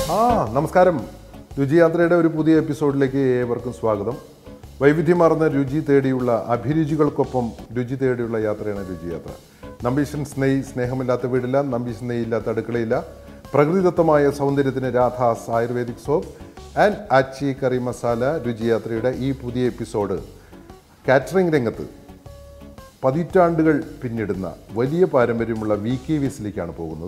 ആ നമസ്കാരം രുചിയാത്രയുടെ ഒരു പുതിയ എപ്പിസോഡിലേക്ക് ഏവർക്കും സ്വാഗതം വൈവിധ്യമാർന്ന രുചി തേടിയുള്ള അഭിരുചികൾക്കൊപ്പം രുചി തേടിയുള്ള യാത്രയാണ് രുചിയാത്ര നമ്പീശൻ സ്നെയ് സ്നേഹമില്ലാത്ത വീടില്ല നമ്പീശൻ നെയ് ഇല്ലാത്ത അടുക്കളയില്ല പ്രകൃതിദത്തമായ സൗന്ദര്യത്തിന് Radhas ayurvedic soap and Aachi curry masala രുചിയാത്രയുടെ ഈ പുതിയ എപ്പിസോഡ് കാറ്ററിംഗ് രംഗത്ത് പതിറ്റാണ്ടുകൾ പിന്നിടുന്ന വലിയ പാരമ്പര്യമുള്ള വി കെ വിസിലേക്കാണ് പോകുന്നത്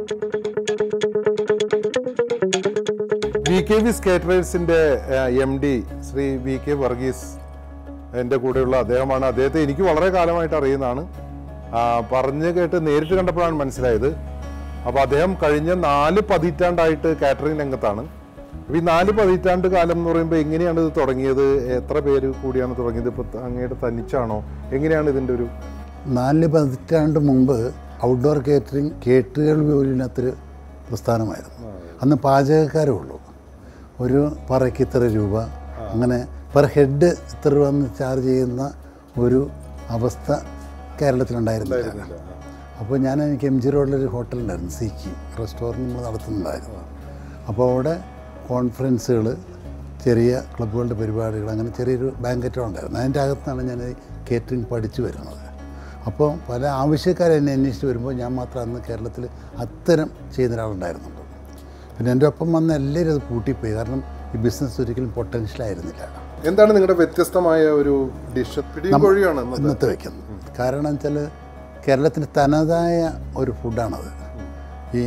വി കെ വിസ് കേറ്ററേഴ്സിന്റെ M D Shri V K Varghese എൻ്റെ കൂടെയുള്ള അദ്ദേഹമാണ് അദ്ദേഹത്തെ എനിക്ക് വളരെ കാലമായിട്ട് അറിയുന്നതാണ് ആ, പറഞ്ഞ് കേട്ട് നേരിട്ട് കണ്ടപ്പോഴാണ് മനസ്സിലായത് അപ്പോൾ അദ്ദേഹം കഴിഞ്ഞ നാല് പതിറ്റാണ്ടായിട്ട് കാറ്ററിംഗ് രംഗത്താണ് അപ്പോൾ ഈ നാല് പതിറ്റാണ്ട് കാലം എന്ന് പറയുമ്പോൾ എങ്ങനെയാണ് ഇത് തുടങ്ങിയത് എത്ര പേര് കൂടിയാണ് തുടങ്ങിയത് ഇപ്പോൾ അങ്ങയുടെ തനിച്ചാണോ എങ്ങനെയാണ് ഇതിൻ്റെ ഒരു നാല് പതിറ്റാണ്ട് മുമ്പ് ഔട്ട്ഡോർ കേറ്ററിംഗ് കേട്ടുകൾ പോലില്ലാത്തൊരു പ്രസ്ഥാനമായിരുന്നു അന്ന് പാചകക്കാരേ ഉള്ളൂ ഒരു പറയ്ക്ക് ഇത്ര രൂപ അങ്ങനെ പെർ ഹെഡ് ഇത്ര രൂപ എന്ന് ചാർജ് ചെയ്യുന്ന ഒരു അവസ്ഥ കേരളത്തിലുണ്ടായിരുന്നില്ല അപ്പോൾ ഞാൻ എനിക്ക് എം ജി റോഡിലൊരു ഹോട്ടലുണ്ടായിരുന്നു സീക്കി റെസ്റ്റോറൻറ്റ് നമ്മൾ നടത്തുന്നുണ്ടായിരുന്നു അപ്പോൾ അവിടെ കോൺഫറൻസുകൾ ചെറിയ ക്ലബ്ബുകളുടെ പരിപാടികൾ അങ്ങനെ ചെറിയൊരു ബാങ്കറ്റോ ഉണ്ടായിരുന്നു അതിൻ്റെ അകത്താണ് ഞാൻ ഈ കേറ്ററിംഗ് പഠിച്ചു വരുന്നത് അപ്പോൾ പല ആവശ്യക്കാരെ എന്നെ അന്വേഷിച്ച് വരുമ്പോൾ ഞാൻ മാത്രം അന്ന് കേരളത്തിൽ അത്തരം ചെയ്യുന്ന ഒരാളുണ്ടായിരുന്നുള്ളൂ പിന്നെ എൻ്റെ ഒപ്പം വന്ന എല്ലാവരും അത് കൂട്ടിപ്പോയി കാരണം ഈ ബിസിനസ് ഒരിക്കലും പൊട്ടൻഷ്യൽ ആയിരുന്നില്ല എന്താണ് നിങ്ങളുടെ വ്യത്യസ്തമായ ഒരു ഡിഷ് പിടിയും കോഴിയാണ് ഇന്നത്തെ ഇന്നത്തെ വയ്ക്കുന്നത് കാരണം വെച്ചാൽ കേരളത്തിന് തനതായ ഒരു ഫുഡാണത് ഈ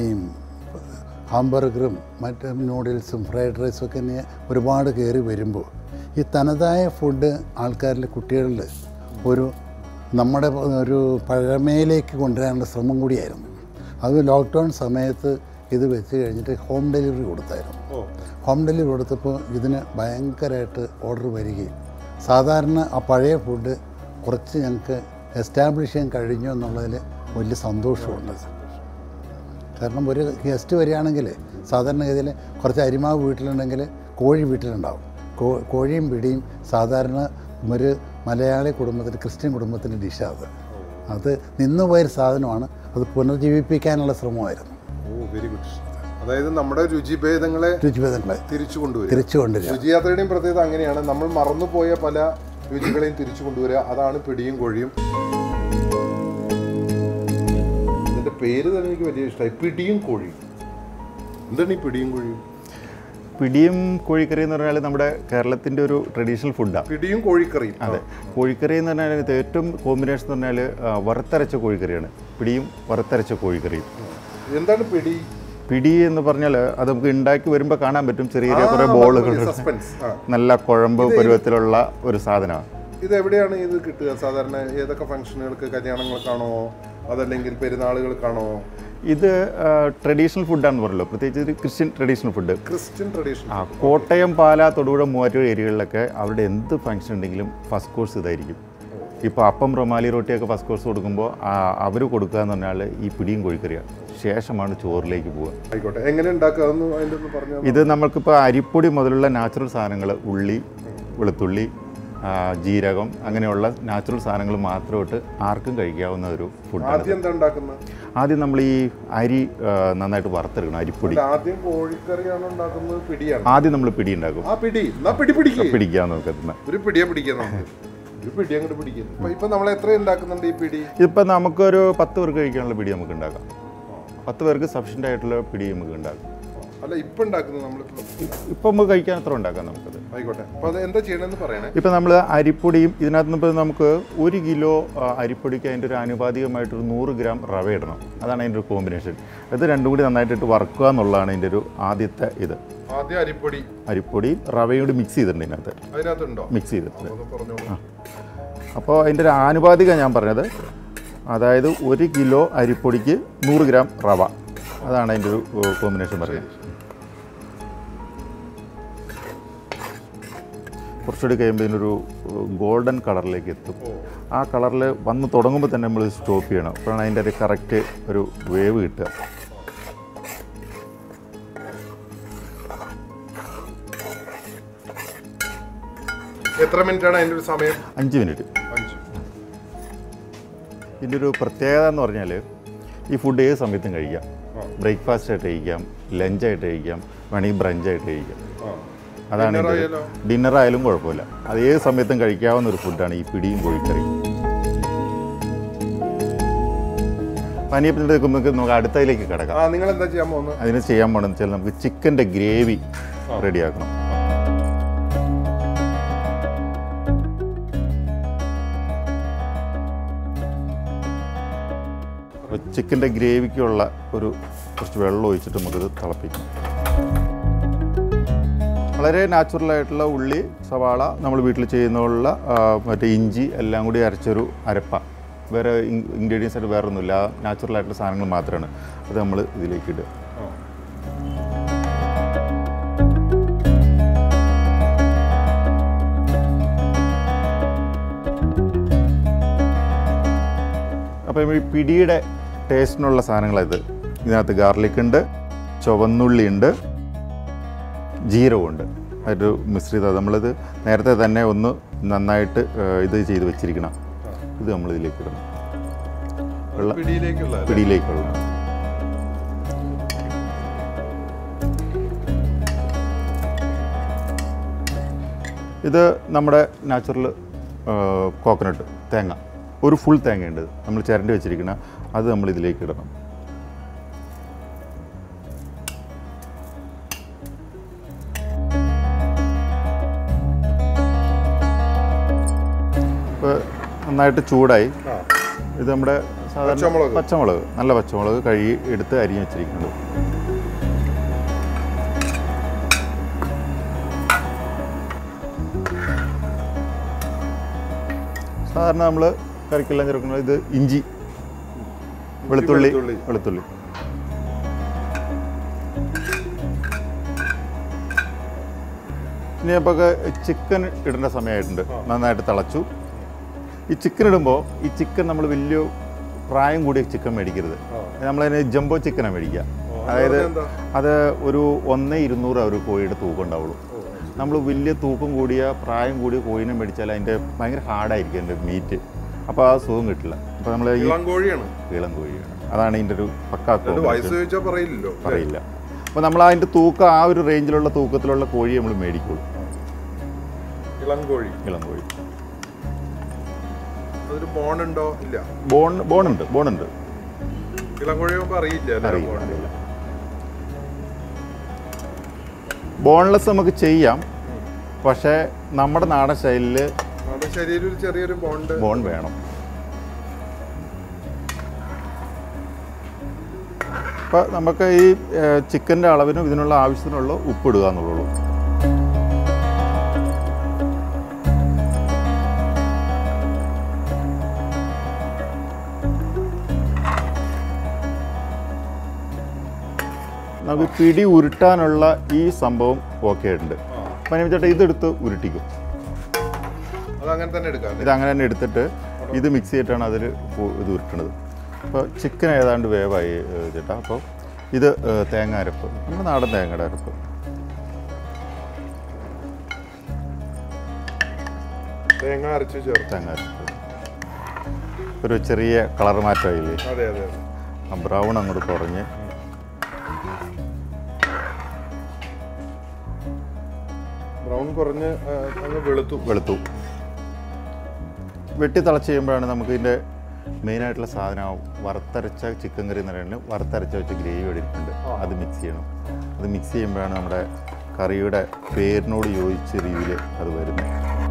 ഹാംബർഗറും മറ്റ് നൂഡിൽസും ഫ്രൈഡ് റൈസും ഒക്കെ ഇനി ഒരുപാട് കയറി വരുമ്പോൾ ഈ തനതായ ഫുഡ് ആൾക്കാരിൽ കുട്ടികളിൽ ഒരു നമ്മുടെ ഒരു പഴമയിലേക്ക് കൊണ്ടുവരാനുള്ള ശ്രമം കൂടിയായിരുന്നു അത് ലോക്ക്ഡൗൺ സമയത്ത് ഇത് വെച്ച് കഴിഞ്ഞിട്ട് ഹോം ഡെലിവറി കൊടുത്തായിരുന്നു ഓ ഹോം ഡെലിവറി കൊടുത്തപ്പോൾ ഇതിന് ഭയങ്കരമായിട്ട് ഓർഡർ വരികയും സാധാരണ ആ പഴയ ഫുഡ് കുറച്ച് ഞങ്ങൾക്ക് എസ്റ്റാബ്ലിഷ് ചെയ്യാൻ കഴിഞ്ഞു എന്നുള്ളതിൽ വലിയ സന്തോഷമുണ്ട് കാരണം ഒരു ഗസ്റ്റ് വരികയാണെങ്കിൽ സാധാരണഗതിയിൽ കുറച്ച് അരിമാവ് വീട്ടിലുണ്ടെങ്കിൽ കോഴി വീട്ടിലുണ്ടാവും കോ കോഴിയും പിടിയും സാധാരണ ഒരു മലയാളി കുടുംബത്തിന് ക്രിസ്ത്യൻ കുടുംബത്തിൻ്റെ ഡിഷാണ് അത് അത് നിന്നുപോയൊരു സാധനമാണ് അത് പുനർജീവിപ്പിക്കാനുള്ള ശ്രമമായിരുന്നു ഓ വെരി ഗുഡ് അതായത് നമ്മുടെ രുചിഭേദങ്ങളെ രുചിഭേദങ്ങളെ തിരിച്ചു കൊണ്ടുവരിക തിരിച്ചു കൊണ്ടുവരിക രുചിയാത്രയുടെയും പ്രത്യേകത അങ്ങനെയാണ് നമ്മൾ മറന്നുപോയ പല രുചികളെയും തിരിച്ചു കൊണ്ടുവരിക അതാണ് പിടിയും കോഴിയും ഇതിന്റെ പേര് തന്നെ എനിക്ക് വലിയ ഇഷ്ടമായി പിടിയും കോഴിയും എന്താണ് ഈ പിടിയും കോഴിയും പിടിയും കോഴിക്കറി എന്ന് പറഞ്ഞാൽ നമ്മുടെ കേരളത്തിൻ്റെ ഒരു ട്രഡീഷണൽ ഫുഡാണ് പിടിയും കോഴിക്കറിയും അതെ കോഴിക്കറി എന്ന് പറഞ്ഞാൽ ഇത് ഏറ്റവും കോമ്പിനേഷൻ എന്ന് പറഞ്ഞാൽ ആ, വറുത്തരച്ച കോഴിക്കറിയാണ് പിടിയും വറുത്തരച്ച കോഴിക്കറിയും എന്താണ് പിടി പിടി എന്ന് പറഞ്ഞാൽ അത് നമുക്ക് ഉണ്ടാക്കി വരുമ്പോൾ കാണാൻ പറ്റും ചെറിയ ചെറിയ കുറേ ബോളുകൾ സസ്പെൻസ് ആ നല്ല കുഴമ്പ് പരുവത്തിലുള്ള ഒരു സാധനമാണ് ഇത് എവിടെയാണ് ഇത് കിട്ടുക സാധാരണ ഏതൊക്കെ ഫംഗ്ഷനുകൾക്ക് കല്യാണങ്ങൾക്കാണോ അതല്ലെങ്കിൽ പെരുന്നാളുകൾക്കാണോ ഇത് ട്രഡീഷണൽ ഫുഡാണെന്ന് പറഞ്ഞല്ലോ പ്രത്യേകിച്ച് ഇത് Christian traditional food Christian tradition ആ കോട്ടയം പാല തൊടുപുഴ മൂവാറ്റൂർ ഏരിയകളിലൊക്കെ അവരുടെ എന്ത് ഫംഗ്ഷൻ ഉണ്ടെങ്കിലും ഫസ്റ്റ് കോഴ്സ് ഇതായിരിക്കും ഇപ്പോൾ അപ്പം റൊമാലി റൊട്ടിയൊക്കെ ഫസ്റ്റ് കോഴ്സ് കൊടുക്കുമ്പോൾ അവർ കൊടുക്കുക എന്ന് പറഞ്ഞാൽ ഈ പിടിയും കോഴിക്കറിയാണ് ശേഷമാണ് ചോറിലേക്ക് പോവുക ആയിക്കോട്ടെ എങ്ങനെ ഉണ്ടാക്കുക അതൊന്ന് അതിൻ്റെ ഒന്ന് പറഞ്ഞു ഇത് നമ്മൾക്കിപ്പോൾ അരിപ്പൊടി മുതലുള്ള നാച്ചുറൽ സാധനങ്ങൾ ഉള്ളി വെളുത്തുള്ളി ആ, ജീരകം അങ്ങനെയുള്ള നാച്ചുറൽ സാധനങ്ങൾ മാത്രം ഇട്ട് ആർക്കും കഴിക്കാവുന്ന ഒരു ഫുഡാണ് ആദ്യം എന്താ ഉണ്ടാക്കുന്നത് ആദ്യം നമ്മൾ ഈ അരി ആ, നന്നായിട്ട് വറുത്തെടുക്കണം അരിപ്പൊടി അല്ല, ആദ്യം കോഴിക്കറിയാണ് ഉണ്ടാക്കുന്നത് പിടിയാണ് ആദ്യം നമ്മൾ പിടി ഉണ്ടാക്കും ആ പിടി എന്നാ പിടി പിടിക്കുക പിടിക്കാൻ നോക്കുന്നത് ഒരു പിടിയെ പിടിക്കുക നമുക്ക് ഒരു പിടി അങ്ങോട്ട് പിടിക്കുക ഇപ്പൊ ഇപ്പൊ നമ്മൾ എത്ര ഉണ്ടാക്കുന്നുണ്ട് ഈ പിടി ഇപ്പം നമുക്കൊരു പത്ത് പേർക്ക് കഴിക്കാനുള്ള പിടി നമുക്ക് ഉണ്ടാക്കാം പത്ത് പേർക്ക് സഫീഷ്യൻ്റ് ആയിട്ടുള്ള പിടി നമുക്ക് ഉണ്ടാക്കാം അല്ല ഇപ്പൊ ഉണ്ടാക്കുന്നത് നമ്മളിപ്പോ ഇപ്പം നമുക്ക് കഴിക്കാൻ അത്ര ഉണ്ടാക്കാം നമുക്കത് ആയിക്കോട്ടെ അപ്പൊ അത് എന്താ ചെയ്യണമെന്ന് പറയണേ ഇപ്പം നമ്മൾ അരിപ്പൊടിയും ഇതിനകത്ത് നിന്ന് ഇപ്പം നമുക്ക് ഒരു കിലോ ആ, അരിപ്പൊടിക്ക് അതിൻ്റെ ഒരു ആനുപാതികമായിട്ടൊരു നൂറ് ഗ്രാം റവ ഇടണം അതാണ് അതിൻ്റെ ഒരു കോമ്പിനേഷൻ ഇത് രണ്ടും കൂടി നന്നായിട്ടിട്ട് വറുക്കുക എന്നുള്ളതാണ് ഇതിൻ്റെ ഒരു ആദ്യത്തെ ഇത് ആദ്യം അരിപ്പൊടി അരിപ്പൊടിയും റവയും കൂടി മിക്സ് ചെയ്തിട്ടുണ്ട് ഇതിനകത്ത് അതിനകത്തുണ്ടോ മിക്സ് ചെയ്തിട്ടുണ്ട് ഒന്ന് പറഞ്ഞോളൂ അപ്പോൾ അതിൻ്റെ ഒരു ആനുപാതിക ഞാൻ പറഞ്ഞത് അതായത് ഒരു കിലോ അരിപ്പൊടിക്ക് നൂറ് ഗ്രാം റവ അതാണ് അതിൻ്റെ ഒരു കോമ്പിനേഷൻ പറയുന്നത് കുറച്ചുകൂടി കഴിയുമ്പോൾ ഇതിനൊരു ഗോൾഡൻ കളറിലേക്ക് എത്തും ആ കളറിൽ വന്ന് തുടങ്ങുമ്പോൾ തന്നെ നമ്മൾ സ്റ്റോപ്പ് ചെയ്യണം അപ്പോഴാണ് അതിൻ്റെ ഒരു കറക്റ്റ് ഒരു വേവ് കിട്ടുക എത്ര മിനിറ്റ് ആണ് അതിന്റെ ഒരു സമയം അഞ്ച് മിനിറ്റ് അഞ്ച് ഇതിൻ്റെ ഒരു പ്രത്യേകത എന്ന് പറഞ്ഞാൽ ഈ ഫുഡ് ഏത് സമയത്തും കഴിക്കാം ബ്രേക്ക്ഫാസ്റ്റ് ആയിട്ട് കഴിക്കാം ലഞ്ചായിട്ട് കഴിക്കാം വേണമെങ്കിൽ ബ്രഞ്ചായിട്ട് കഴിക്കാം അതാണ് Dinner ഇതിൻ്റെ ആയാലോ? ഡിന്നർ ആയാലും കുഴപ്പമില്ല അത് ഏത് സമയത്തും കഴിക്കാവുന്ന ഒരു ഫുഡാണ് ഈ പിടിയും കോഴിക്കറിയും പനിയപ്പത്തിൻ്റെ നമുക്ക് നമുക്ക് അടുത്തതിലേക്ക് കിടക്കാം ആ നിങ്ങൾ എന്താ ചെയ്യാൻ പോകുന്നത് അതിന് ചെയ്യാൻ പോകണമെന്ന് വെച്ചാൽ നമുക്ക് ചിക്കൻ്റെ ഗ്രേവി റെഡിയാക്കണം ചിക്കൻ്റെ ഗ്രേവിക്കുള്ള ഒരു കുറച്ച് വെള്ളം ഒഴിച്ചിട്ട് നമുക്കിത് തിളപ്പിക്കാം വളരെ നാച്ചുറലായിട്ടുള്ള ഉള്ളി സവാള നമ്മൾ വീട്ടിൽ ചെയ്യുന്നുള്ള ആ, മറ്റേ ഇഞ്ചി എല്ലാം കൂടി അരച്ചൊരു അരപ്പ വേറെ ഇൻഗ്രീഡിയൻസ് ആയിട്ട് വേറെ ഒന്നുമില്ല നാച്ചുറൽ ആയിട്ടുള്ള സാധനങ്ങൾ മാത്രമാണ് അത് നമ്മൾ ഇതിലേക്ക് ഇടുക അപ്പോൾ ഈ പിടിയുടെ ടേസ്റ്റിനുള്ള സാധനങ്ങളായത് ഇതിനകത്ത് ഗാർലിക് ഉണ്ട് ചുവന്നുള്ളി ഉണ്ട് ജീരകമുണ്ട് ഒരു മിശ്രിതം നമ്മളിത് നേരത്തെ തന്നെ ഒന്ന് നന്നായിട്ട് ഏഹ്, ഇത് ചെയ്ത് വെച്ചിരിക്കണം ഇത് നമ്മൾ ഇതിലേക്ക് ഇടണം വെള്ളം പിടിയിലേക്കുള്ള അല്ലേ? പിടിയിലേക്കുള്ള ഇത് നമ്മുടെ നാച്ചുറൽ കോക്കനട്ട് തേങ്ങ ഒരു ഫുൾ തേങ്ങയുണ്ട് നമ്മൾ ചിരണ്ടി വെച്ചിരിക്കുന്ന അത് നമ്മൾ ഇതിലേക്ക് ഇടണം ഇപ്പോൾ നന്നായിട്ട് ചൂടായി ആ. ഇത് നമ്മുടെ സാധാരണ പച്ചമുളക്. പച്ചമുളക് നല്ല പച്ചമുളക് കഴുകി എടുത്ത് അരിഞ്ഞ് വെച്ചിരിക്കുന്നത് സാധാരണ നമ്മൾ കറിക്കെല്ലാം ചേർക്കുന്നത് ഇത് ഇഞ്ചി വെളുത്തുള്ളി വെളുത്തുള്ളി. വെളുത്തുള്ളി ഇനി അപ്പോൾ ചിക്കൻ ഇടേണ്ട സമയമായിട്ടുണ്ട് നന്നായിട്ട് തിളച്ചു ഈ ചിക്കൻ ഇടുമ്പോൾ ഈ ചിക്കൻ നമ്മൾ വലിയ പ്രായം കൂടിയ ചിക്കൻ മേടിക്കരുത് നമ്മളതിന് ജംബോ ചിക്കനാണ് മേടിക്കുക അതായത് എന്താ? അത് ഒരു ഒന്ന് ഇരുന്നൂറ് ആ ഒരു കോഴിയുടെ തൂക്കം ഉണ്ടാവുള്ളൂ നമ്മൾ വലിയ തൂക്കം കൂടിയ പ്രായം കൂടിയ കോഴിനെ മേടിച്ചാൽ അതിൻ്റെ ഭയങ്കര ഹാർഡായിരിക്കും അതിൻ്റെ മീറ്റ് അപ്പോൾ ആ സുഖം കിട്ടില്ല അപ്പോൾ നമ്മൾ ഈ ഇളം കോഴിയാണ് ഇളം കോഴിയാണ് അതാണ് ഇതിൻ്റെ ഒരു പക്കാ എന്നിട്ട് വയസ്സ് ചോദിച്ചാൽ പറയില്ലല്ലോ പറയില്ല അപ്പോൾ നമ്മൾ അതിൻ്റെ തൂക്കം ആ ഒരു റേഞ്ചിലുള്ള തൂക്കത്തിലുള്ള കോഴി നമ്മൾ മേടിക്കുള്ളൂ ഇളം കോഴി ഇളം കോഴി അതൊരു ബോണുണ്ടോ ഇല്ല ബോൺ ബോണുണ്ട് ബോണുണ്ട് ഇളം കോഴി ആകുമ്പോൾ അറിയില്ല അല്ലേ അറിയില്ല bone? അറിയില്ല ബോൺലെസ് നമുക്ക് ചെയ്യാം പക്ഷേ നമ്മുടെ നാടൻ സ്റ്റൈലിൽ നമ്മുടെ ശരീരം ഒരു ചെറിയൊരു ബോണ്ട് ബോൺ വേണം അപ്പോൾ നമുക്ക് ഈ ചിക്കൻ്റെ അളവിനും ഇതിനുള്ള ആവശ്യത്തിനുള്ള ഉപ്പിടുക എന്നുള്ളൂ നമുക്ക് പിടി ഉരുട്ടാനുള്ള ഈ സംഭവം ഓക്കെ ഉണ്ട് അപ്പം ഞാൻ ചേട്ടാ ഇതെടുത്ത് ഉരുട്ടിക്കും അത് അങ്ങനെ തന്നെ എടുക്കാം അല്ലേ? ഇത് അങ്ങനെ തന്നെ എടുത്തിട്ട് ഇത് മിക്സ് ചെയ്തിട്ടാണ് അതിൽ ഇത് ഉരുട്ടണത് അപ്പോൾ ചിക്കൻ ഏതാണ്ട് വേവായി ഏഹ്, ചേട്ടാ അപ്പോൾ ഇത് ഏഹ്, തേങ്ങ അരപ്പ് നമ്മുടെ നാടൻ തേങ്ങയുടെ അരപ്പ് തേങ്ങ അരച്ച് ചേർത്ത് തേങ്ങ അരപ്പ് ഒരു ചെറിയ കളർ മാറ്റമായില്ലേ അതെ അതെ അതെ. ആ ബ്രൗൺ അങ്ങോട്ട് കുറഞ്ഞ് ബ്രൗൺ കുറഞ്ഞ് ആ, അങ്ങ് വെളുത്തു വെളുത്തു വെട്ടി തിളച്ച് ചെയ്യുമ്പോഴാണ് നമുക്ക് ഇതിൻ്റെ മെയിനായിട്ടുള്ള സാധനം വറുത്തരച്ച ചിക്കൻ കറി എന്ന് പറയുന്നത് വറുത്തരച്ച വെച്ച ഗ്രേവി എടുക്കുന്നുണ്ട് അത് മിക്സ് ചെയ്യണം അത് മിക്സ് ചെയ്യുമ്പോഴാണ് നമ്മുടെ കറിയുടെ പേരിനോട് യോജിച്ച രീതിയിൽ അത് വരുന്നത്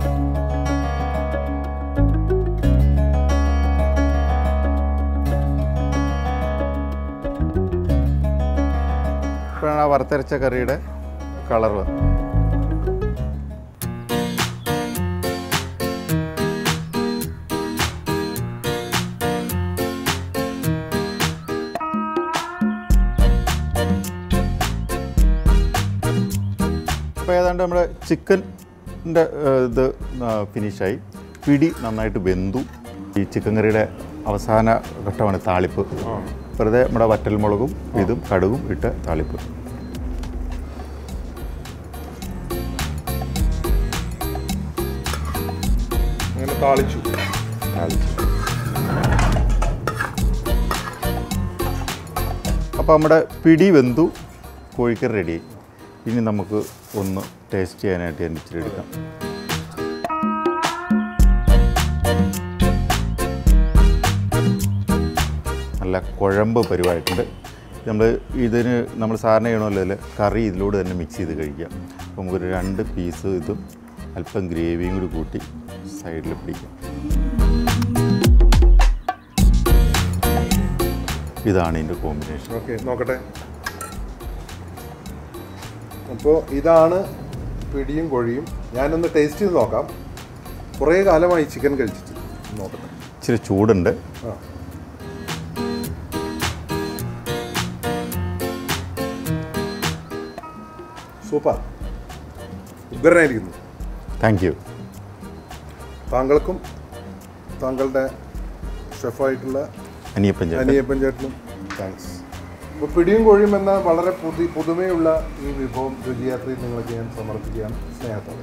ഇപ്പോഴാണ് ആ വറുത്തരച്ച കറിയുടെ കളർ വന്നത് അപ്പോൾ ഏതാണ്ട് നമ്മുടെ ചിക്കൻ്റെ ഇത് ഫിനിഷായി പിടി നന്നായിട്ട് വെന്തു ഈ ചിക്കൻ കറിയുടെ അവസാന ഘട്ടമാണ് താളിപ്പ് വെറുതെ നമ്മുടെ വറ്റൽമുളകും ഇതും കടുകും ഇട്ട താളിപ്പ് അങ്ങനെ താളിച്ചു താളിച്ച് അപ്പോൾ നമ്മുടെ പിടി വെന്തു കോഴിക്കറി റെഡിയായി ഇനി നമുക്ക് ഒന്ന് ടേസ്റ്റ് ചെയ്യാനായിട്ട് ഞാൻ ഇച്ചിരി എടുക്കാം നല്ല കുഴമ്പ് പരിവായിട്ടുണ്ട് നമ്മൾ ഇതിന് നമ്മൾ സാധാരണ ചെയ്യണമല്ലോ ഇതിൽ കറി ഇതിലൂടെ തന്നെ മിക്സ് ചെയ്ത് കഴിക്കാം അപ്പോൾ നമുക്കൊരു രണ്ട് പീസ് ഇതും അല്പം ഗ്രേവിയും കൂടി കൂട്ടി സൈഡിൽ പിടിക്കാം ഇതാണ് ഇതിൻ്റെ കോമ്പിനേഷൻ ഓക്കെ നോക്കട്ടെ അപ്പോൾ ഇതാണ് പിടിയും കോഴിയും ഞാനൊന്ന് ടേസ്റ്റ് ചെയ്ത് നോക്കാം കുറേ കാലമായി ചിക്കൻ കഴിച്ചിട്ട് നോക്കട്ടെ ഇച്ചിരി ചൂടുണ്ട് ആ സൂപ്പർ ഉഗ്രനായിരിക്കുന്നു താങ്ക് യു താങ്കൾക്കും താങ്കളുടെ ഷെഫായിട്ടുള്ള അനിയപ്പൻ ചേട്ടൻ അനിയപ്പൻ ചേട്ടനും താങ്ക്സ് അപ്പോൾ പിടിയും കോഴിയും എന്ന വളരെ പുതി പുതുമയുള്ള ഈ വിഭവം രുചിയാത്രയിൽ നിങ്ങൾക്ക് ഞാൻ സമർപ്പിക്കുകയാണ് സ്നേഹത്തോടെ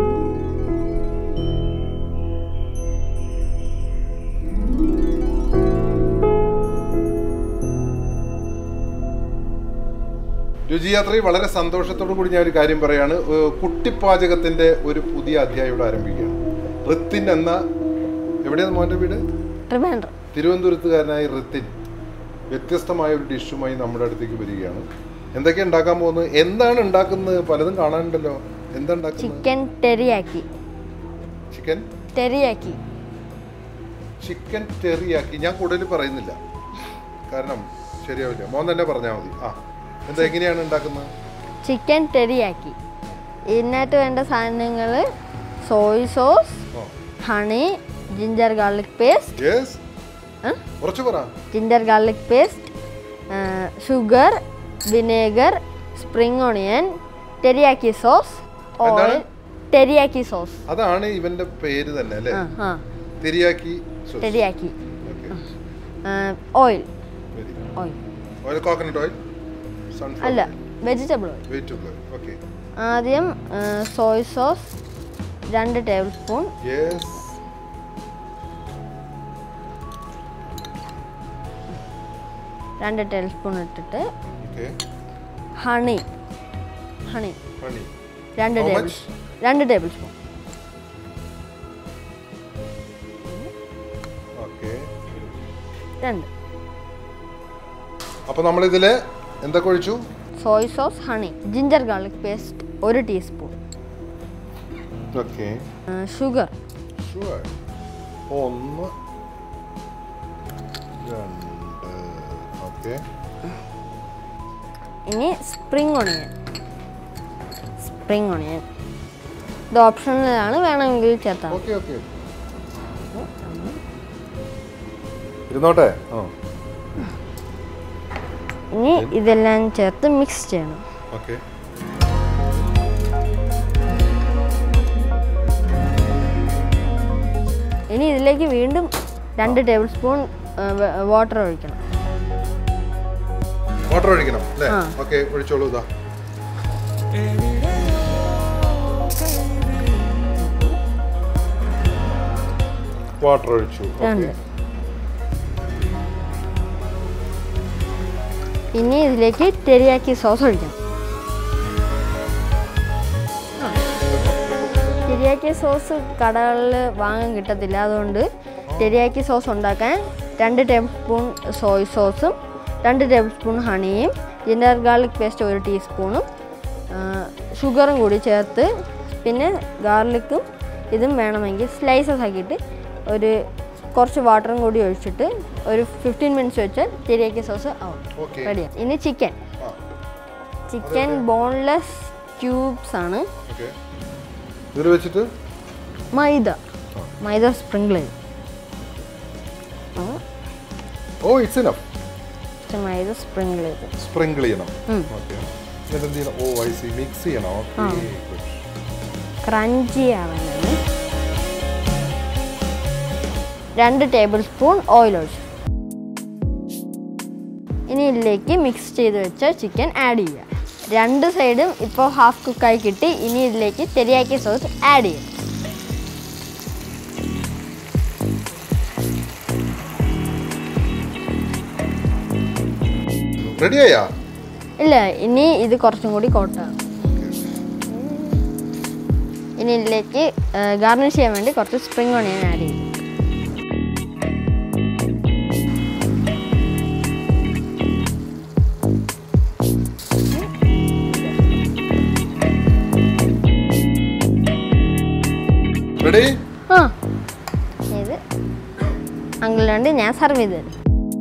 രുചിയാത്രയിൽ വളരെ സന്തോഷത്തോടു കൂടി ഞാൻ ഒരു കാര്യം പറയാണ് ഏഹ് കുട്ടിപ്പാചകത്തിന്റെ ഒരു പുതിയ അധ്യായം ഇവിടെ ആരംഭിക്കുകയാണ് ഋത്തിൻ എന്ന എവിടെയാണ് മോൻ്റെ വീട് ട്രിവാൻഡ്രം തിരുവനന്തപുരത്തുകാരനായ ഋത്തിൻ വ്യത്യസ്തമായ ഒരു ഡിഷുമായി നമ്മുടെ അടുത്തേക്ക് വരികയാണ് എന്തൊക്കെയാണ് ഉണ്ടാക്കാൻ പോകുന്നത് എന്താണ് ഉണ്ടാക്കുന്നത് പലതും കാണാനുണ്ടല്ലോ എന്താ ഉണ്ടാക്കുന്നത് chicken teriyaki chicken teriyaki chicken teriyaki ഞാൻ കൂടുതൽ പറയുന്നില്ല കാരണം ശരിയാവില്ല മോൻ തന്നെ പറഞ്ഞാൽ മതി ആ എന്താ എങ്ങനെയാണ് ഉണ്ടാക്കുന്നത് ചിക്കൻ ടെറിയാക്കി ഇതിനകത്ത് വേണ്ട സാധനങ്ങൾ soy sauce oh honey ginger garlic paste yes കുറച്ച് പറ ginger garlic paste sugar vinegar spring onion teriyaki sauce oil എന്താണ്? ടെറിയാക്കി സോസ് അതാണ് ഇവന്റെ പേര് തന്നെ അല്ലേ ആ ആ teriyaki teriyaki oil oil oil coconut oil sunflower അല്ല വെജിറ്റബിൾ ഓയിൽ വെജിറ്റബിൾ ഓക്കെ ആദ്യം സോയ് സോസ് രണ്ട് ടേബിൾ സ്പൂൺ യെസ് രണ്ട് ടേബിൾ സ്പൂൺ ഇട്ടിട്ട് ഓക്കെ ഹണി ഹണി ഹണി രണ്ട് How ടേബിൾ much? രണ്ട് ടേബിൾ സ്പൂൺ ഓക്കെ രണ്ട് അപ്പോൾ നമ്മളിതിൽ എന്തൊക്കെ ഒഴിച്ചു soy sauce honey ginger garlic paste ഒരു ടീസ്പൂൺ ഓക്കെ ഷുഗർ ഷുവർ ഒന്ന് രണ്ട് ഓക്കെ ഇനി സ്പ്രിംഗ് ഓണിയൻ സ്പ്രിംഗ് ഓണിയൻ ഇത് ഓപ്ഷനിലാണ് വേണമെങ്കിൽ ചേർത്താൽ മതി. ഓക്കെ ഓക്കെ ഇരുന്നോട്ടെ ആ ഇനി ഇതെല്ലാം ചേർത്ത് മിക്സ് ചെയ്യണം ഓക്കെ ഇനി ഇതിലേക്ക് വീണ്ടും രണ്ട് ടേബിൾ സ്പൂൺ വാട്ടർ ഒഴിക്കണം വാട്ടർ ഒഴിക്കണം അല്ലേ ആ. ഓക്കെ ഒഴിച്ചോളൂ ഇതാ വാട്ടർ ഒഴിച്ചു ഓക്കെ രണ്ട് ഇനി ഇതിലേക്ക് ടെരിയാക്കി സോസ് ഒഴിക്കണം ടെരിയാക്കി സോസ് കടകളിൽ വാങ്ങാൻ കിട്ടത്തില്ല അതുകൊണ്ട് ടെരിയാക്കി സോസ് ഉണ്ടാക്കാൻ രണ്ട് ടേബിൾ സ്പൂൺ സോയ് സോസും രണ്ട് ടേബിൾ സ്പൂൺ ഹണിയും ജിഞ്ചർ ഗാർലിക് പേസ്റ്റ് ഒരു ടീസ്പൂണും ഷുഗറും കൂടി ചേർത്ത് പിന്നെ ഗാർലിക്കും ഇതും വേണമെങ്കിൽ സ്ലൈസസ് ആക്കിയിട്ട് ഒരു കുറച്ച് വാട്ടറും കൂടി ഒഴിച്ചിട്ട് ഒരു ഫിഫ്റ്റീൻ മിനിറ്റ്സ് വെച്ചാൽ ടെരിയാക്കി സോസ് ആവും ഓക്കെ റെഡിയാണ് ഇനി ചിക്കൻ ആ ചിക്കൻ ബോൺലെസ് ക്യൂബ്സ് ആണ് ഓക്കെ ഇതിൽ വെച്ചിട്ട് മൈദ മൈദ സ്പ്രിങ്കിൾ ചെയ്യും ഓ ഇറ്റ്സ് ഇനഫ് കുറച്ച് മൈദ സ്പ്രിങ്കിൾ ചെയ്ത് സ്പ്രിങ്കിൾ ചെയ്യണം ഉം. ഓക്കെ എന്നിട്ട് എന്ത് ചെയ്യണം ഓ ഐ സി മിക്സ് ചെയ്യണം ഓക്കെ ക്രഞ്ചി ആവാനാണ് രണ്ട് ടേബിൾ സ്പൂൺ ഓയിൽ ഒഴിച്ചു ഇനി ഇതിലേക്ക് മിക്സ് ചെയ്ത് വെച്ച ചിക്കൻ ആഡ് ചെയ്യുക രണ്ട് സൈഡും ഇപ്പോൾ ഹാഫ് കുക്കായി കിട്ടി ഇനി ഇതിലേക്ക് തെരിയാക്കി സോസ് ആഡ് ചെയ്യാം റെഡിയായാ ഇല്ല ഇനി ഇത് കുറച്ചും കൂടി കോട്ടാണ് ഇനി ഇതിലേക്ക് ഗാർണിഷ് ചെയ്യാൻ വേണ്ടി കുറച്ച് സ്പ്രിംഗ് ഓണിയൻ ആഡ് ചെയ്യും റെഡി ആ ഇത് അങ്കിളുണ്ട് ഞാൻ സർവ് ചെയ്ത് തരും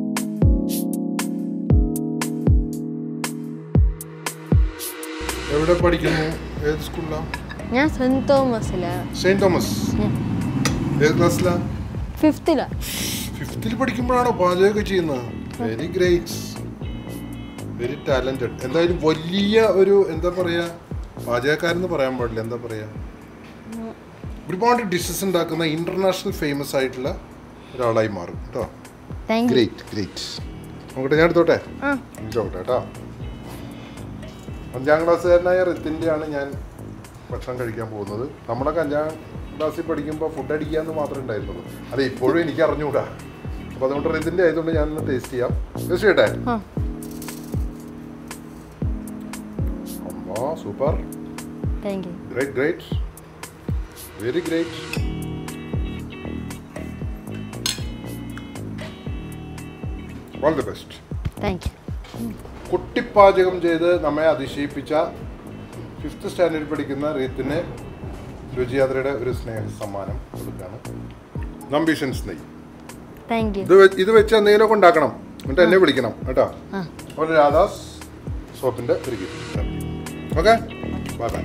എവിടെ പഠിക്കുന്നു ഏത് സ്കൂളിലാണ് ഞാൻ സെൻറ് തോമസിലാണ് സെയിന്റ് തോമസ് ഏത് ക്ലാസ്സിലാ ഫിഫ്ത്തിലാണ് ഫിഫ്തിൽ പഠിക്കുമ്പോഴാണോ പാചകമൊക്കെ ചെയ്യുന്നത് വെരി ഗ്രേറ്റ് വെരി ടാലന്റഡ് എന്തായാലും വലിയ ഒരു എന്താ പറയാ പാചകക്കാരെന്ന് പറയാൻ പാടില്ല എന്താ പറയാ ഒരുപാട് ഡിഷസ് ഉണ്ടാക്കുന്ന ഇന്റർനാഷണൽ ഫേമസ് ആയിട്ടുള്ള ഒരാളായി മാറും കേട്ടോ താങ്ക് യു ഗ്രേറ്റ് ഗ്രേറ്റ് നോക്കട്ടെ ഞാൻ എടുത്തോട്ടെ ആ നോക്കട്ടെ കേട്ടോ അഞ്ചാം ക്ലാസ്സുകാരനായ ഋത്തിൻ്റെയാണ് ഞാൻ ഭക്ഷണം കഴിക്കാൻ പോകുന്നത് നമ്മളൊക്കെ അഞ്ചാം ക്ലാസ്സിൽ പഠിക്കുമ്പോൾ ഫുഡ് അടിക്കാന്ന് മാത്രമേ ഉണ്ടായിരുന്നുള്ളൂ അത് ഇപ്പോഴും എനിക്ക് അറിഞ്ഞുകൂടാ അപ്പോൾ അതുകൊണ്ട് ഋതിൻ്റെ ആയതുകൊണ്ട് ഞാൻ ഒന്ന് ടേസ്റ്റ് ചെയ്യാം ടേസ്റ്റ് ചെയ്യട്ടെ ആ അമ്മോ super thank you great great very great all the best thank you കുട്ടിപ്പാചകം ചെയ്ത് നമ്മെ അതിശയിപ്പിച്ച ഫിഫ്ത്ത് സ്റ്റാൻഡേർഡിൽ പഠിക്കുന്ന റീത്തിന് രുചിയാത്രയുടെ ഒരു സ്നേഹ സമ്മാനം കൊടുക്കുകയാണ് നമ്പീഷൻസ് നെയ് താങ്ക് യു ഇത് വെ- ഇത് വെച്ച് എന്തെങ്കിലുമൊക്കെ ഉണ്ടാക്കണം എന്നിട്ട് എന്നെ വിളിക്കണം കേട്ടോ ഒരു രാധാസ് സോപ്പിന്റെ ഒരു ഗിഫ്റ്റ് ഓക്കെ ബൈ ബൈ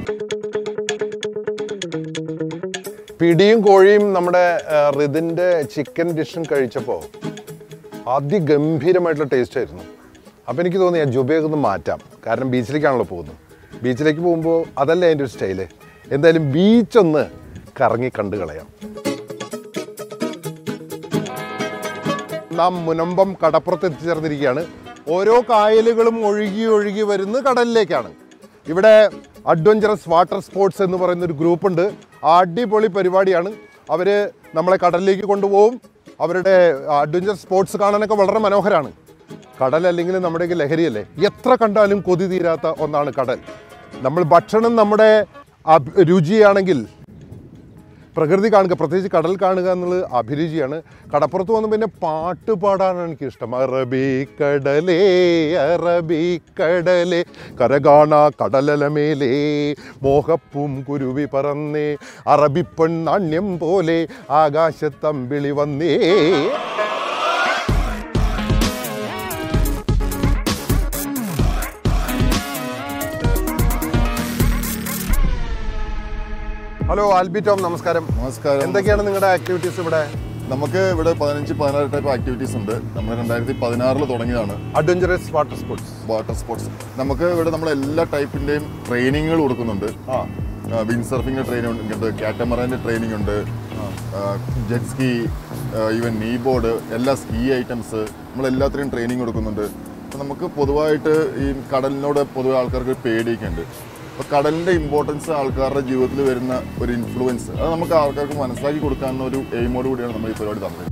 പിടിയും കോഴിയും നമ്മുടെ റിതിൻ്റെ ചിക്കൻ ഡിഷും കഴിച്ചപ്പോൾ അതിഗംഭീരമായിട്ടുള്ള ടേസ്റ്റ് ആയിരുന്നു അപ്പോൾ എനിക്ക് തോന്നി ഞാൻ ജുബയൊക്കെ ഒന്ന് മാറ്റാം കാരണം ബീച്ചിലേക്കാണല്ലോ പോകുന്നത് ബീച്ചിലേക്ക് പോകുമ്പോൾ അതല്ലേ അതിൻ്റെ ഒരു സ്റ്റൈല് എന്തായാലും ബീച്ചൊന്ന് കറങ്ങി കണ്ടു കളയാം നാം മുനമ്പം കടപ്പുറത്ത് എത്തിച്ചേർന്നിരിക്കുകയാണ് ഓരോ കായലുകളും ഒഴുകി ഒഴുകി വരുന്ന കടലിലേക്കാണ് ഇവിടെ അഡ്വഞ്ചറസ് വാട്ടർ സ്പോർട്സ് എന്ന് പറയുന്ന ഒരു ഗ്രൂപ്പ് ഉണ്ട് അടിപൊളി പരിപാടിയാണ് അവർ നമ്മളെ കടലിലേക്ക് കൊണ്ടുപോകും അവരുടെ അഡ്വഞ്ചർ സ്പോർട്സ് കാണാനൊക്കെ വളരെ മനോഹരമാണ് കടൽ അല്ലെങ്കിൽ നമ്മുടെയൊക്കെ ലഹരിയല്ലേ എത്ര കണ്ടാലും കൊതി തീരാത്ത ഒന്നാണ് കടൽ നമ്മൾ ഭക്ഷണം നമ്മുടെ അഭി- രുചിയാണെങ്കിൽ പ്രകൃതി കാണുക പ്രത്യേകിച്ച് കടൽ കാണുക എന്നുള്ളത് അഭിരുചിയാണ് കടപ്പുറത്ത് വന്ന് പിന്നെ പാട്ട് പാടാനാണ് എനിക്കിഷ്ടം അറബിക്കടലേ അറബിക്കടലേ കരകാണ കടലലമേലേ മോഹപ്പും കുരുവി പറന്നേ അറബിപ്പെണ്ണാണ്യം പോലെ ആകാശത്തമ്പിളി വന്നേ ഹലോ ആൽബി ടോം നമസ്കാരം നമസ്കാരം എന്തൊക്കെയാണ് നിങ്ങളുടെ ആക്ടിവിറ്റീസ് ഇവിടെ നമുക്ക് ഇവിടെ പതിനഞ്ച് പതിനാറ് ടൈപ്പ് ആക്ടിവിറ്റീസ് ഉണ്ട് നമ്മൾ രണ്ടായിരത്തി പതിനാറിൽ തുടങ്ങിയതാണ് adventurous water sports water sports നമുക്ക് ഇവിടെ നമ്മൾ എല്ലാ ടൈപ്പിന്റെയും ട്രെയിനിങ്ങുകൾ കൊടുക്കുന്നുണ്ട് ആ വിൻഡ് സർഫിംഗ് ട്രെയിനിങ് ഉണ്ട് കാറ്റമറാൻ്റെ ട്രെയിനിങ് ഉണ്ട് jet ski even knee board എല്ലാ സ്കീ ഐറ്റംസ് നമ്മൾ എല്ലാത്തിനും ട്രെയിനിങ് കൊടുക്കുന്നുണ്ട് അപ്പോൾ നമുക്ക് പൊതുവായിട്ട് ഈ കടലിനോട് പൊതുവെ ആൾക്കാർക്ക് ഒരു പേടിയൊക്കെ ഉണ്ട് അപ്പോൾ കടലിൻ്റെ ഇമ്പോർട്ടൻസ് ആൾക്കാരുടെ ജീവിതത്തിൽ വരുന്ന ഒരു ഇൻഫ്ലുവൻസ് അത് നമുക്ക് ആൾക്കാർക്ക് മനസ്സിലാക്കി കൊടുക്കാവുന്ന ഒരു എയിമോട് കൂടിയാണ് നമ്മൾ ഈ പരിപാടി തന്നത്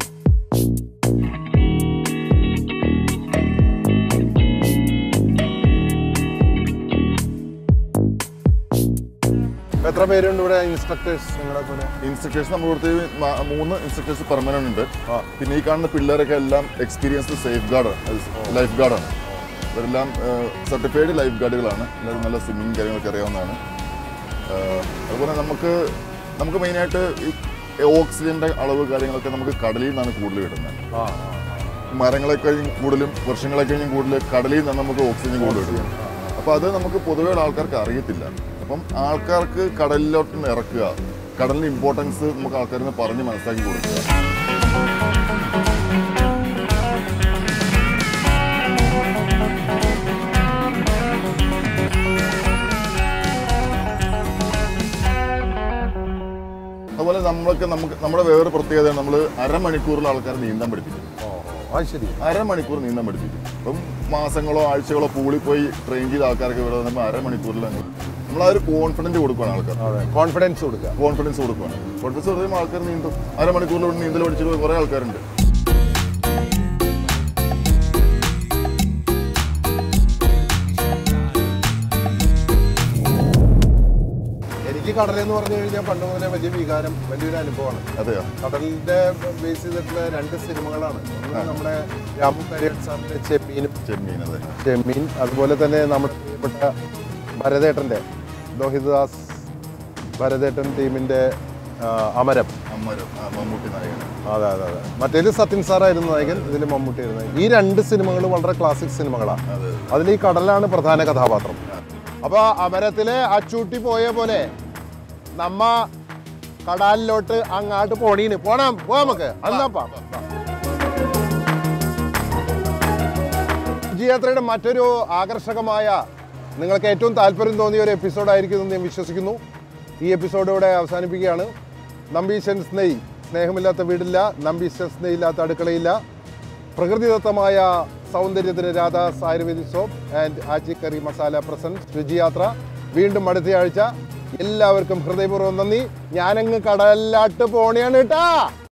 എത്ര പേരുണ്ട് ഇവിടെ ഇൻസ്ട്രക്ടേഴ്സ് നിങ്ങളെ പോലെ ഇൻസ്ട്രക്ടേഴ്സ് നമ്മൾ കൊടുത്ത് മ- മൂന്ന് ഇൻസ്ട്രക്ടേഴ്സ് പെർമനന്റ് ഉണ്ട് പിന്നെ ഈ കാണുന്ന പിള്ളേരൊക്കെ എല്ലാം എക്സ്പീരിയൻസ്ഡ് സേഫ് ഗാർഡ് ലൈഫ് ഗാർഡാണ് ഇവരെല്ലാം സർട്ടിഫൈഡ് ലൈഫ് ഗാർഡുകളാണ് എല്ലാവരും നല്ല സ്വിമ്മിങ് കാര്യങ്ങളൊക്കെ അറിയാവുന്നതാണ് ഏഹ്, അതുപോലെ നമുക്ക് നമുക്ക് മെയിനായിട്ട് ഈ ഓക്സിജൻ്റെ അളവ് കാര്യങ്ങളൊക്കെ നമുക്ക് കടലിൽ നിന്നാണ് കൂടുതൽ കിട്ടുന്നത് മരങ്ങളെ കഴിഞ്ഞും കൂടുതലും വർഷങ്ങളെ കഴിഞ്ഞും കൂടുതൽ കടലിൽ നിന്നാണ് നമുക്ക് ഓക്സിജൻ കൂടുതൽ കിട്ടുന്നത് അപ്പോൾ അത് നമുക്ക് പൊതുവേ ആൾക്കാർക്ക് അറിയത്തില്ല അപ്പം ആൾക്കാർക്ക് കടലിലോട്ട് നിന്ന് ഇറക്കുക കടലിൻ്റെ ഇമ്പോർട്ടൻസ് നമുക്ക് ആൾക്കാരിന്ന് പറഞ്ഞ് മനസ്സിലാക്കി കൊടുക്കുക അതുപോലെ നമ്മളൊക്കെ നമുക്ക് നമ്മുടെ വേറൊരു പ്രത്യേകത നമ്മൾ അരമണിക്കൂറിൽ ആൾക്കാരെ നീന്താൻ പഠിപ്പിക്കും അത് ശരി അരമണിക്കൂർ നീന്താൻ പഠിപ്പിക്കും ഇപ്പം മാസങ്ങളോ ആഴ്ചകളോ പൂളിൽ പോയി ട്രെയിൻ ചെയ്ത ആൾക്കാർക്ക് ഇവിടെ വന്നപ്പോൾ അരമണിക്കൂറിൽ നമ്മൾ ആ ഒരു കോൺഫിഡൻറ്റ് കൊടുക്കുകയാണ് ആൾക്കാർ അതെ കോൺഫിഡൻസ് കൊടുക്കുക കോൺഫിഡൻസ് കൊടുക്കുകയാണ് കോൺഫിഡൻസ് കൊടുക്കുമ്പോൾ ആൾക്കാർ നീന്തും അരമണിക്കൂറിൽ നീന്തൽ പഠിച്ചിട്ട് കുറേ ആൾക്കാരുണ്ട് കടൽ എന്ന് പറഞ്ഞു കഴിഞ്ഞാൽ പണ്ട് മുതലേ വലിയ വികാരം വലിയൊരു അനുഭവമാണ് അതെയോ കടലിന്റെ ബേസ് ചെയ്തിട്ടുള്ള രണ്ട് സിനിമകളാണ് ഒന്ന് നമ്മുടെ രാമു കരിയർ സാറിന്റെ ചെമ്മീനും ചെമ്മീൻ അതെ ചെമ്മീൻ അതുപോലെ തന്നെ നമ്മുടെ പ്രിയപ്പെട്ട ഭരതേട്ടന്റെ ലോഹിതദാസ് ഭരതേട്ടൻ ടീമിന്റെ ആ, അമരം അമ്മരും ആ, മമ്മൂട്ടി നായകൻ അതെ അതെ അതെ മറ്റേത് സത്യൻ സാറായിരുന്നു നായകൻ ഇതിൽ മമ്മൂട്ടി ആയിരുന്നു ഈ രണ്ട് സിനിമകൾ വളരെ ക്ലാസിക് സിനിമകളാണ് അതെ അതിൽ ഈ കടലാണ് പ്രധാന കഥാപാത്രം അപ്പൊ അമരത്തിലെ അച്ചൂട്ടി പോയ പോലെ നമ്മ കടാലിലോട്ട് അങ്ങാട്ട് പോണീന് പോണം പോവാ നമുക്ക് അന്നാപ്പാ യാത്രയുടെ മറ്റൊരു ആകർഷകമായ നിങ്ങൾക്ക് ഏറ്റവും താല്പര്യം തോന്നിയ ഒരു എപ്പിസോഡായിരിക്കും എന്ന് ഞാൻ വിശ്വസിക്കുന്നു ഈ എപ്പിസോഡ് ഇവിടെ അവസാനിപ്പിക്കുകയാണ് നമ്പീശൻ സ്നെയ് സ്നേഹമില്ലാത്ത വീടില്ല നമ്പീശൻ സ്നെയ് ഇല്ലാത്ത അടുക്കളയില്ല പ്രകൃതിദത്തമായ സൗന്ദര്യത്തിന് Radhas ayurvedic soap and Aachi curry masala presents Ruchiyathra വീണ്ടും അടുത്ത ആഴ്ച എല്ലാവർക്കും ഹൃദയപൂർവ്വം നന്ദി ഞാനങ്ങ് കടലാട്ട് പോണിയാണ് കേട്ടാ